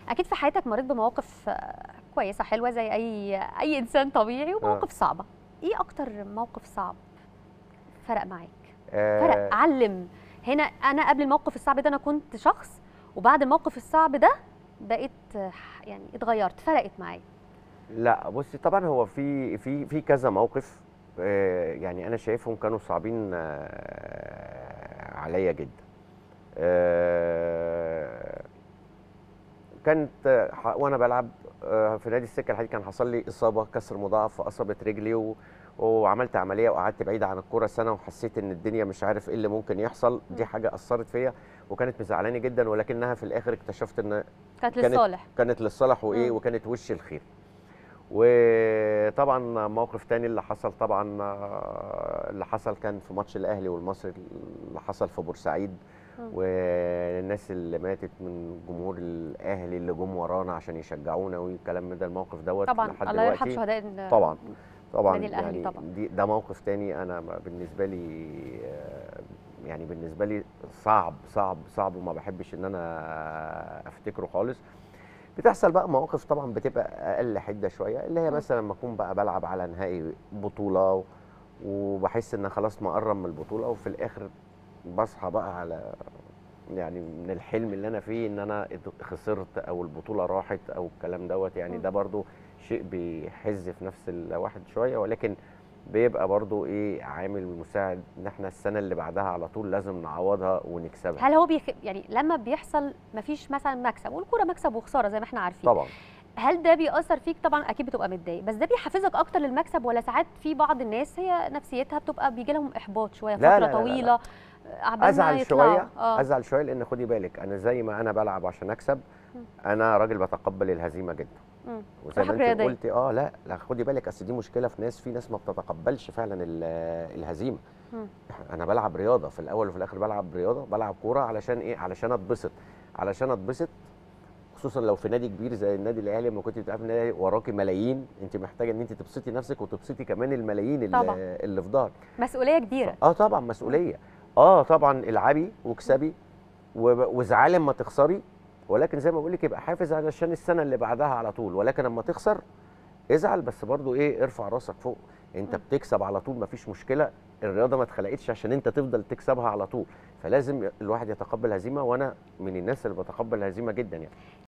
اكيد في حياتك مريت بمواقف آه، كويسه حلوه زي اي اي انسان طبيعي ومواقف صعبه ايه اكتر موقف صعب فرق معاك فرق آه علم هنا انا قبل الموقف الصعب ده انا كنت شخص وبعد الموقف الصعب ده بقيت آه، يعني اتغيرت فرقت معايا لا بصي طبعا هو في في في كذا موقف آه يعني انا شايفهم كانوا صعبين آه عليا جدا آه كانت آه، ح- وانا بلعب آه، في نادي السكه الحديد كان حصل لي اصابه كسر مضاعف فاصابت رجلي و... وعملت عمليه وقعدت بعيد عن الكوره سنه وحسيت ان الدنيا مش عارف ايه اللي ممكن يحصل دي مم. حاجه اثرت فيا وكانت مزعلاني جدا ولكنها في الاخر اكتشفت ان كانت كانت- للصالح كانت للصالح وايه مم. وكانت وش الخير وطبعا موقف تاني اللي حصل طبعا آه، اللي حصل كان في ماتش الاهلي والمصري اللي حصل في بورسعيد مم. والناس اللي ماتت من جمهور الاهلي اللي جم ورانا عشان يشجعونا والكلام من ده الموقف دوت طبعا لحد الله يرحم دلوقتي شهداء ال- طبعا طبعا النادي الأهلي يعني طبعا. دي ده موقف تاني انا ما- بالنسبه لي آه، يعني بالنسبه لي صعب صعب صعب وما بحبش ان انا افتكره خالص بتحصل بقى مواقف طبعا بتبقى اقل حده شويه اللي هي مم. مثلا لما اكون بقى بلعب على نهائي بطوله و- وبحس ان خلاص مقرب من البطوله وفي الاخر بصحى بقى على يعني من الحلم اللي انا فيه ان انا ات- خسرت او البطوله راحت او الكلام دوت يعني مم. ده برضو شيء بيحز في نفس الواحد شويه ولكن بيبقى برضو ايه عامل مساعد ان احنا السنه اللي بعدها على طول لازم نعوضها ونكسبها هل هو بيخ... يعني لما بيحصل مفيش مثلا مكسب والكوره مكسب وخساره زي ما احنا عارفين طبعا هل ده بيأثر فيك طبعا اكيد بتبقى متضايق بس ده بيحفزك اكتر للمكسب ولا ساعات في بعض الناس هي نفسيتها بتبقى بيجي لهم احباط شويه لا، فتره لا، لا، لا، لا. طويله عبال ما ازعل يطلعوا. شويه اه ازعل شويه لان خدي بالك انا زي ما انا بلعب عشان اكسب مم. انا راجل بتقبل الهزيمه جدا مم. وزي ما روحك انت رياضية. قلتي اه لا لا خدي بالك اصل دي مشكله في ناس في ناس ما بتتقبلش فعلا ال- الهزيمه مم. انا بلعب رياضه في الاول وفي الاخر بلعب رياضه بلعب كوره علشان ايه علشان اتبسط علشان اتبسط خصوصا لو في نادي كبير زي النادي الاهلي لما كنت بتلعب في النادي الأهلي وراكي ملايين انت محتاجه ان انت تبسطي نفسك وتبسطي كمان الملايين اللي, طبعا. اللي في ظهرك مسؤوليه كبيره اه طبعا مسؤوليه اه طبعا العبي واكسبي وب- وازعلي اما تخسري ولكن زي ما بقول لك يبقى حافز علشان السنه اللي بعدها على طول ولكن اما تخسر ازعل بس برضو ايه ارفع راسك فوق انت مم. بتكسب على طول مفيش مشكله الرياضه ما اتخلقتش عشان انت تفضل تكسبها على طول فلازم الواحد يتقبل هزيمه وانا من الناس اللي بتقبل الهزيمه جدا يعني